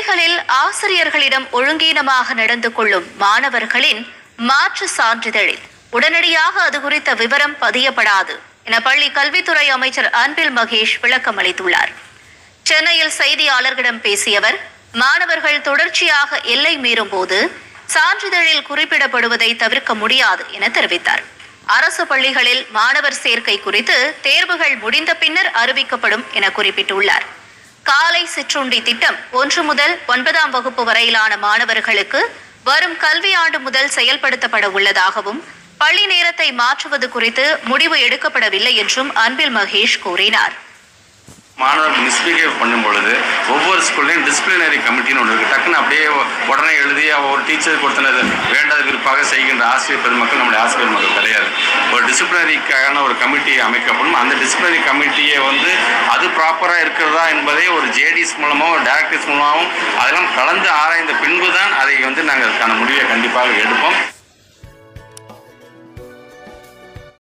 பள்ளிகளில் ஆசிரியர்களிடம் ஒழுங்கீனமாக நடந்து கொள்ளும் மாணவர்களின் மாற்று சான்றிதழில் உடனடியாக அது குறித்த விவரம் பதியப்படாது என பள்ளி கல்வித்துறை அமைச்சர் அன்பில் மகேஷ் விளக்கம் அளித்துள்ளார் சென்னையில் செய்தியாளர்களிடம் பேசிய அவர் மாணவர்கள் தொடர்ச்சியாக எல்லை மீறும் போது சான்றிதழில் குறிப்பிடப்படுவதை தவிர்க்க முடியாது என தெரிவித்தார் அரசு பள்ளிகளில் மாணவர் சேர்க்கை குறித்து தேர்வுகள் முடிந்த பின்னர் அறிவிக்கப்படும் என குறிப்பிட்டுள்ளார் காலை சிற்றுண்டி திட்டம் ஒன்று முதல் ஒன்பதாம் வகுப்பு வரையிலான மாணவர்களுக்கு வரும் கல்வியாண்டு முதல் செயல்படுத்தப்பட உள்ளதாகவும் பள்ளி நேரத்தை மாற்றுவது குறித்து முடிவு எடுக்கப்படவில்லை என்றும் அன்பில் மகேஷ் கூறினார் மாணவர்கள் மிஸ்பிஹேவ் பண்ணும் பொழுது ஒவ்வொரு ஸ்கூல்லையும் டிசிப்ளினரி கமிட்டின்னு ஒன்று இருக்குது டக்குன்னு அப்படியே உடனே எழுதி அவ ஒரு டீச்சர் கொடுத்தனது வேண்டாத விருப்பாக செய்கின்ற ஆசிரியர் பெருமக்கள் நம்முடைய ஆசிரியர் மக்கள் கிடையாது ஒரு டிசிப்ளினரிக்கான ஒரு கமிட்டி அமைக்கப்படும் அந்த டிசிப்ளினரி கமிட்டியை வந்து அது ப்ராப்பராக இருக்கிறதா என்பதை ஒரு ஜேடிஸ் மூலமாகவும் டேரக்டர்ஸ் மூலமாகவும் அதெல்லாம் கலந்து ஆராய்ந்த பின்பு தான் அதை வந்து நாங்கள் அதுக்கான முடிவை கண்டிப்பாக எடுப்போம்